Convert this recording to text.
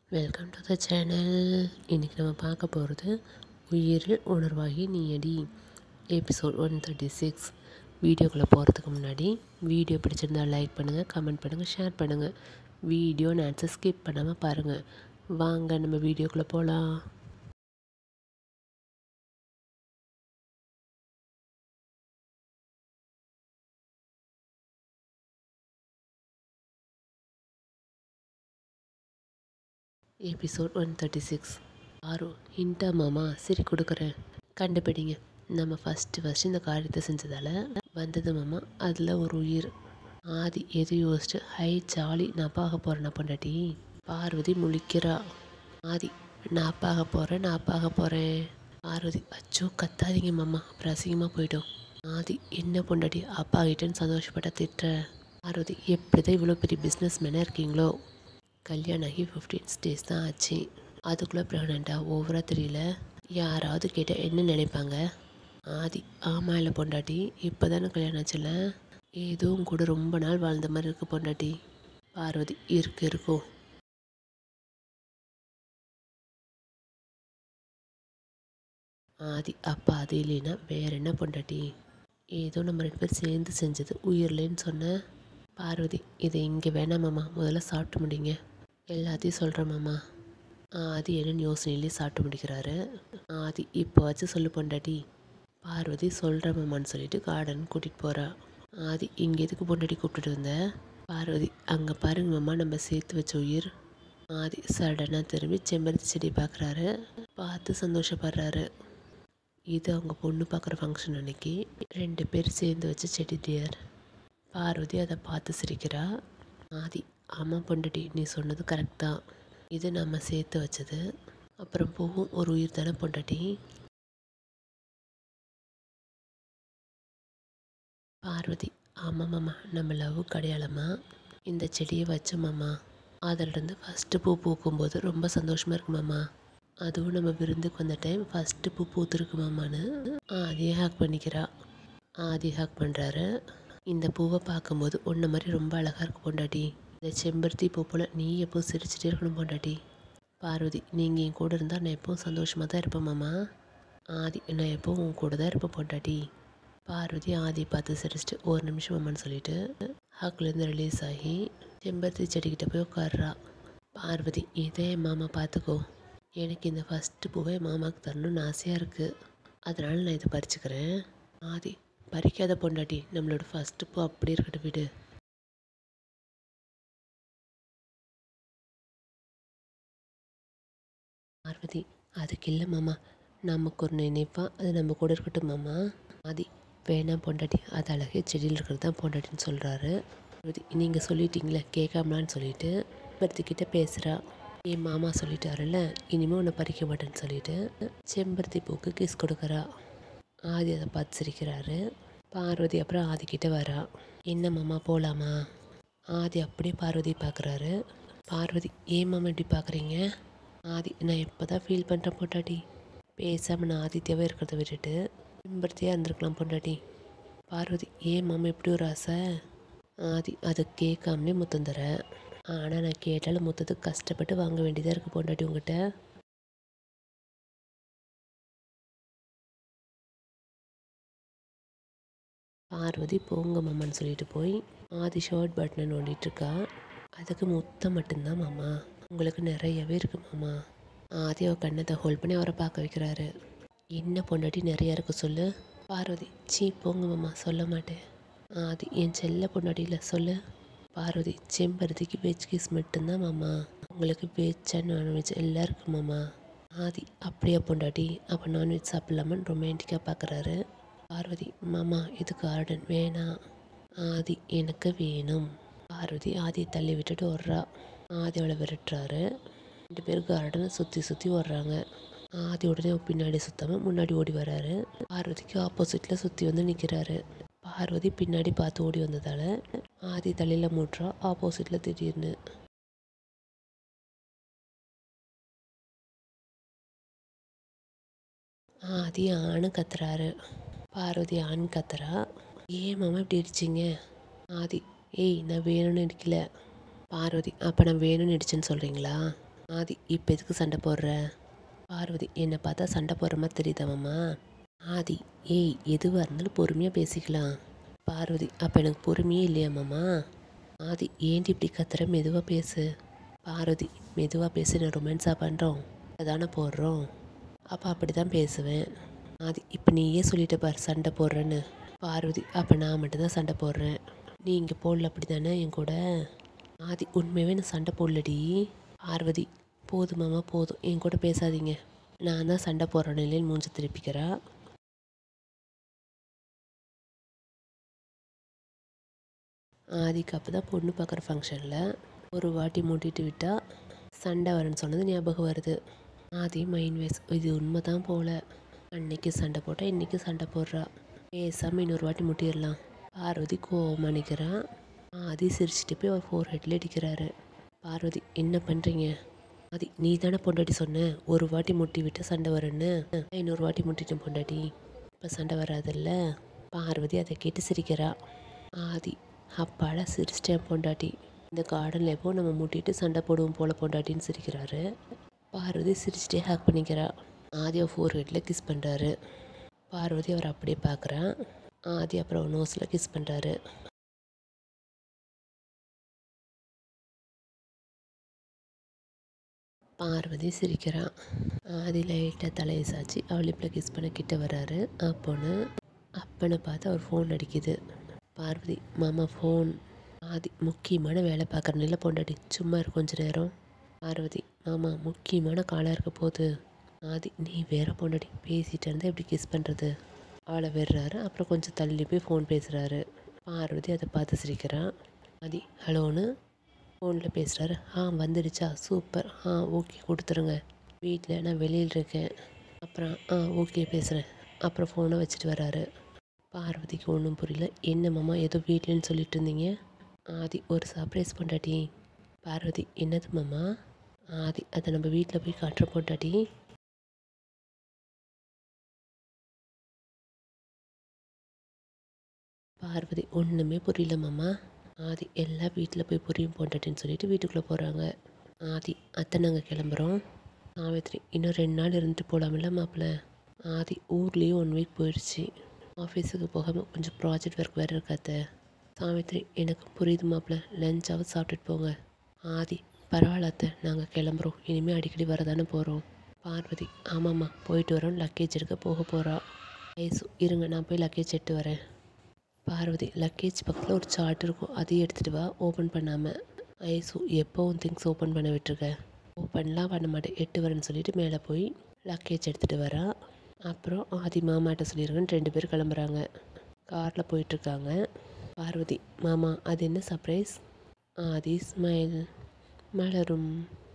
welcome to the channel இன்றைக்கி நம்ம பார்க்க போகிறது உயிரில் உணர்வாகி நீயடி எபிசோட் ஒன் தேர்ட்டி சிக்ஸ் வீடியோக்குள்ளே போகிறதுக்கு முன்னாடி வீடியோ பிடிச்சிருந்தா லைக் பண்ணுங்கள் கமெண்ட் பண்ணுங்கள் ஷேர் பண்ணுங்கள் வீடியோ நேரத்தை ஸ்கிப் பண்ணாமல் பாருங்கள் வாங்க நம்ம வீடியோக்குள்ளே போகலாம் எபிசோட் ஒன் தேர்ட்டி சிக்ஸ் ஆரோ ஹிண்டா மாமா சரி கொடுக்குறேன் கண்டுபிடிங்க நம்ம ஃபஸ்ட்டு ஃபஸ்ட்டு இந்த காரியத்தை செஞ்சதால் வந்தது மாமா அதில் ஒரு உயிர் ஆதி எது யோசிச்சு ஹை ஜாலி நான் பார்க்க போகிறேன் நான் பொண்டாட்டி பார்வதி முழிக்கிறா ஆதி நான் பார்க்க போகிறேன் நான் பார்க்க போகிறேன் பார்வதி அச்சோ கத்தாதீங்க மாமா அப்புறம் அசிங்கமாக போயிடும் ஆதி என்ன பொண்டாட்டி அப்பா கிட்டேன்னு சந்தோஷப்பட்ட திட்டுற பார்வதி எப்படி தான் இவ்வளோ பெரிய பிஸ்னஸ் மேனாக இருக்கீங்களோ கல்யாணம் ஆகி ஃபிஃப்டீன் டேஸ் தான் ஆச்சு அதுக்குள்ளே ப்ரெக்னெண்ட்டாக ஓவராக தெரியல யாராவது கேட்டால் என்ன நினைப்பாங்க ஆதி ஆமாம் இல்லை பொண்டாட்டி இப்போ தானே கல்யாணம் ஆச்சுல ஏதோ உன் கூட ரொம்ப நாள் வாழ்ந்த மாதிரி இருக்கு பொண்டாட்டி பார்வதி இருக்கு இருக்கும் ஆதி அப்பா அது இல்லைன்னா வேற என்ன பொண்டாட்டி ஏதோ நம்ம ரெண்டு பேர் சேர்ந்து செஞ்சது உயிர்லேன்னு சொன்ன பார்வதி இதை இங்கே வேணாம் மாமா முதல்ல சாப்பிட்டு முடிங்க எல்லாத்தையும் சொல்கிறேன் மாமா ஆதி என்னன்னு யோசனையிலே சாப்பிட்டு முடிக்கிறாரு ஆதி இப்போ வச்சு சொல்லு பொண்டாட்டி பார்வதி சொல்கிறேன் மாமான்னு சொல்லிட்டு கார்டன் கூட்டிகிட்டு போகிறா ஆதி இங்கே எதுக்கு பொண்டாட்டி கூப்பிட்டுட்டு வந்த பார்வதி அங்கே பாருங்க மாமா நம்ம சேர்த்து வச்ச உயிர் ஆதி சடனாக திரும்பி செம்பருத்தி செடி பார்க்குறாரு பார்த்து சந்தோஷப்படுறாரு இது அவங்க பொண்ணு பார்க்குற ஃபங்க்ஷன் அன்னைக்கு ரெண்டு பேர் சேர்ந்து வச்ச செடி டியர் பார்வதி அதை பார்த்து சிரிக்கிறா ஆதி ஆமாம் பொண்டாட்டி நீ சொன்னது கரெக்ட் தான் இது நம்ம சேர்த்து வச்சது அப்புறம் பூவும் ஒரு உயிர் தானே பொண்டாட்டி பார்வதி ஆமாம் மாமா நம்ம லவ் அடையாளமா இந்த செடியை வச்ச மாமா அதிலிருந்து ஃபஸ்ட்டு பூ பூக்கும்போது ரொம்ப சந்தோஷமாக இருக்கு மாமா அதுவும் நம்ம விருந்துக்கு வந்த டைம் ஃபஸ்ட்டு பூ பூத்துருக்கு மாமான்னு ஆதியை ஹேக் பண்ணிக்கிறா ஆதி ஹேக் பண்ணுறாரு இந்த பூவை பார்க்கும்போது உன்ன மாதிரி ரொம்ப அழகாக இருக்கு பொண்டாட்டி இந்த செம்பருத்தி பூ போல் நீ எப்போ சிரிச்சிட்டே இருக்கணும் பொண்டாட்டி பார்வதி நீங்கள் என் கூட இருந்தால் நான் எப்பவும் சந்தோஷமாக தான் இருப்பேன் மாமா ஆதி நான் எப்பவும் உன் கூட தான் இருப்பேன் பொண்டாட்டி பார்வதி ஆதி பார்த்து சிரிச்சிட்டு ஒரு நிமிஷம் மாமான்னு சொல்லிட்டு ஹாக்லேருந்து ரிலீஸ் ஆகி செம்பருத்தி செடிக்கிட்ட போய் உட்காடுறா பார்வதி இதே மாமா பார்த்துக்கோ எனக்கு இந்த ஃபஸ்ட்டு பூவை மாமாவுக்கு தரணும்னு ஆசையாக இருக்குது அதனால் நான் இதை பறிச்சுக்கிறேன் ஆதி பறிக்காத பொண்டாட்டி நம்மளோட ஃபஸ்ட்டு பூ அப்படி இருக்கட்டும் விடு பார்வதி அதுக்கு இல்லை மாமா நமக்கு ஒரு நினைப்பா அது நம்ம கூட இருக்கட்டும் மாமா ஆதி வேணாம் பொண்டாட்டி அது அழகே செடியில் இருக்கிறது தான் பொண்டாட்டின்னு சொல்கிறாரு பார்வதி நீங்கள் சொல்லிட்டீங்களே கேட்காமலான்னு சொல்லிட்டு பருத்திக்கிட்ட பேசுகிறா என் மாமா சொல்லிட்டாருல்ல இனிமேல் உன்னை பறிக்க மாட்டேன்னு சொல்லிட்டு செம்பருத்தி பூக்கு கிஸ் கொடுக்குறா ஆதி அதை பார்த்து சிரிக்கிறாரு பார்வதி அப்புறம் ஆதிக்கிட்ட வரா என்ன மாமா போகலாமா ஆதி அப்படியே பார்வதி பார்க்குறாரு பார்வதி ஏன் மாமா இப்படி பார்க்குறீங்க ஆதி நான் எப்போ தான் ஃபீல் பண்ணுறேன் பொண்டாட்டி பேசாமல் நான் ஆதித்யாவே இருக்கிறத விட்டுட்டு செம்பருத்தியாக இருந்திருக்கலாம் பொண்டாட்டி பார்வதி ஏன் மாமா இப்படி ஒரு ஆசை ஆதி அதை கேட்காமலே முத்தம் தரேன் ஆனால் நான் கேட்டாலும் மொத்தத்துக்கு கஷ்டப்பட்டு வாங்க வேண்டியதாக இருக்குது பொண்டாட்டி உங்ககிட்ட பார்வதி போங்க மாமான்னு சொல்லிட்டு போய் ஆதி ஷர்ட் பட்டனை நோண்டிட்டு இருக்கா அதுக்கு மொத்தம் மட்டும்தான் மாமா உங்களுக்கு நிறையவே இருக்கு மாமா ஆதி அவ கண்ணத்தை ஹோல்ட் பண்ணி அவரை பார்க்க வைக்கிறாரு என்ன பொண்டாட்டி நிறையா இருக்கு சொல்லு பார்வதி சீ போங்க மாமா சொல்ல மாட்டேன் ஆதி என் செல்ல பொண்டாட்டியில் சொல்லு பார்வதி செம்பருத்திக்கு வெஜ் கிஸ் மட்டும்தான் மாமா உங்களுக்கு வெஜ் அண்ட் நான்வெஜ் எல்லாம் இருக்கு மாமா ஆதி அப்படியா பொண்டாட்டி அப்போ நான்வெஜ் சாப்பிட்லாமான்னு ரொமான்டிக்காக பார்க்குறாரு பார்வதி மாமா இது கார்டன் வேணாம் ஆதி எனக்கு வேணும் பார்வதி ஆதியை தள்ளி விட்டுட்டு வர்றா ஆதி அவளை விரட்டுறாரு ரெண்டு பேரும் கார்டனை சுற்றி சுற்றி வர்றாங்க ஆதி உடனே பின்னாடி சுத்தாமல் முன்னாடி ஓடி வராரு பார்வதிக்கு ஆப்போசிட்டில் சுற்றி வந்து நிற்கிறாரு பார்வதி பின்னாடி பார்த்து ஓடி வந்ததால் ஆதி தலையில் மூட்டுறா ஆப்போசிட்டில் திடீர்னு ஆதி ஆணு கத்துறாரு பார்வதி ஆண் கத்துறா ஏன் மாமா இப்படி அடிச்சிங்க ஆதி ஏய் நான் வேணும்னு அடிக்கல பார்வதி அப்போ நான் வேணும்னு அடிச்சேன்னு சொல்கிறீங்களா ஆதி இப்போ எதுக்கு சண்டை போடுற பார்வதி என்னை பார்த்தா சண்டை போடுற மாதிரி தெரியுதா மாமா ஆதி ஏய் எதுவாக இருந்தாலும் பொறுமையாக பேசிக்கலாம் பார்வதி அப்போ எனக்கு பொறுமையே இல்லையா மாமா ஆதி ஏன்டி இப்படி கத்துற மெதுவாக பேசு பார்வதி மெதுவாக பேசி நான் ரொமான்ஸாக பண்ணுறோம் அதானே போடுறோம் அப்போ அப்படி தான் பேசுவேன் ஆதி இப்போ நீயே சொல்லிட்ட பாரு சண்டை போடுறேன்னு பார்வதி அப்போ நான் மட்டும்தான் சண்டை போடுறேன் நீ இங்கே போடல அப்படி தானே என் கூட ஆதி உண்மையாகவே நான் சண்டை போடலடி பார்வதி போதும் மாமா போதும் என் கூட பேசாதீங்க நான் தான் சண்டை போடுற நிலையில் மூஞ்சி திருப்பிக்கிறா ஆதிக்கு அப்போ தான் பொண்ணு பார்க்குற ஃபங்க்ஷனில் ஒரு வாட்டி மூட்டிட்டு விட்டா சண்டை வரேன்னு சொன்னது ஞாபகம் வருது ஆதி மைண்ட் வேஸ் இது உண்மை தான் போல அன்னைக்கு சண்டை போட்டால் இன்றைக்கி சண்டை போடுறா பேசாமல் இன்னொரு வாட்டி முட்டிடலாம் பார்வதி கோவமாக நிற்கிறான் ஆதி சிரிச்சிட்டு போய் அவர் ஃபோர் ஹெட்டில் அடிக்கிறாரு பார்வதி என்ன பண்ணுறீங்க ஆதி நீ தானே பொண்டாட்டி சொன்ன ஒரு வாட்டி முட்டி விட்டு சண்டை வரும்னு இன்னொரு வாட்டி முட்டிட்டேன் பொண்டாட்டி இப்போ சண்டை வராதுல்ல பார்வதி அதை கேட்டு சிரிக்கிறா ஆதி அப்பாடா சிரிச்சிட்டேன் பொண்டாட்டி இந்த கார்டனில் எப்போ நம்ம முட்டிட்டு சண்டை போடுவோம் போல பொண்டாட்டின்னு சிரிக்கிறாரு பார்வதி சிரிச்சிட்டே ஹேக் பண்ணிக்கிறா ஆதி அவர் ஃபோர் ஹெட்டில் கிஸ் பண்ணுறாரு பார்வதி அவர் அப்படியே பார்க்குறான் ஆதி அப்புறம் நோஸில் கிஸ் பண்ணுறாரு பார்வதி சிரிக்கிறான் ஆதி லைட்டாக தலையை சாச்சு அவள் இப்போ கிஸ் பண்ண கிட்ட வராரு அப்போன்னு அப்பனை பார்த்து அவர் ஃபோன் அடிக்குது பார்வதி மாமா ஃபோன் ஆதி முக்கியமான வேலை பார்க்குற நில பொண்டாட்டி சும்மா இரு கொஞ்ச நேரம் பார்வதி மாமா முக்கியமான காலாக இருக்க போகுது ஆதி நீ வேற பொண்டாட்டி பேசிகிட்டு இருந்தால் எப்படி கிஸ் பண்ணுறது அவளை விடுறாரு அப்புறம் கொஞ்சம் தள்ளி போய் ஃபோன் பேசுகிறாரு பார்வதி அதை பார்த்து சிரிக்கிறான் ஆதி ஹலோன்னு ஃபோனில் பேசுகிறாரு ஆ வந்துடுச்சா சூப்பர் ஆ ஓகே கொடுத்துருங்க வீட்டில் நான் வெளியில் இருக்கேன் அப்புறம் ஆ ஓகே பேசுகிறேன் அப்புறம் ஃபோனை வச்சுட்டு வராரு பார்வதிக்கு ஒன்றும் புரியல என்ன மாமா ஏதோ வீட்டிலன்னு சொல்லிட்டு இருந்தீங்க ஆதி ஒரு சர்ப்ரைஸ் பொண்டாட்டி பார்வதி என்னது மாமா ஆதி அதை நம்ம வீட்டில் போய் காட்டுற பொண்டாட்டி பார்வதி ஒன்றுமே புரியல மாமா ஆதி எல்லாம் வீட்டில் போய் புரியும் பொண்டாட்டின்னு சொல்லிட்டு வீட்டுக்குள்ளே போகிறாங்க ஆதி அத்தை நாங்கள் கிளம்புறோம் சாவித்ரி இன்னும் ரெண்டு நாள் இருந்துட்டு போகலாமில்ல மாப்பிள்ள ஆதி ஊர்லேயும் ஒன் வீக் போயிடுச்சு ஆஃபீஸுக்கு போகாமல் கொஞ்சம் ப்ராஜெக்ட் ஒர்க் வேறு இருக்காத்த சாவித்ரி எனக்கு புரியுது மாப்பிள்ள லஞ்சாவது சாப்பிட்டுட்டு போங்க ஆதி பரவாயில்ல அத்தை நாங்கள் கிளம்புறோம் இனிமேல் அடிக்கடி வரதானே போகிறோம் பார்வதி ஆமாம்மா போயிட்டு வரோம் லக்கேஜ் எடுக்க போக போகிறா ஐசு இருங்க நான் போய் லக்கேஜ் எடுத்து வரேன் பார்வதி லக்கேஜ் பக்கத்தில் ஒரு சார்ட் இருக்கும் அதையும் எடுத்துகிட்டு வா ஓப்பன் பண்ணாமல் ஐசு எப்போவும் திங்ஸ் ஓப்பன் பண்ண விட்டுருக்க ஓப்பன்லாம் பண்ண மாட்டேன் எட்டு வரேன்னு சொல்லிட்டு மேலே போய் லக்கேஜ் எடுத்துகிட்டு வரா அப்புறம் ஆதி மாமாட்ட சொல்லியிருக்கேன்னு ரெண்டு பேர் கிளம்புறாங்க காரில் போயிட்டுருக்காங்க பார்வதி மாமா அது என்ன சர்ப்ரைஸ் ஆதி ஸ்மைல் மலரும்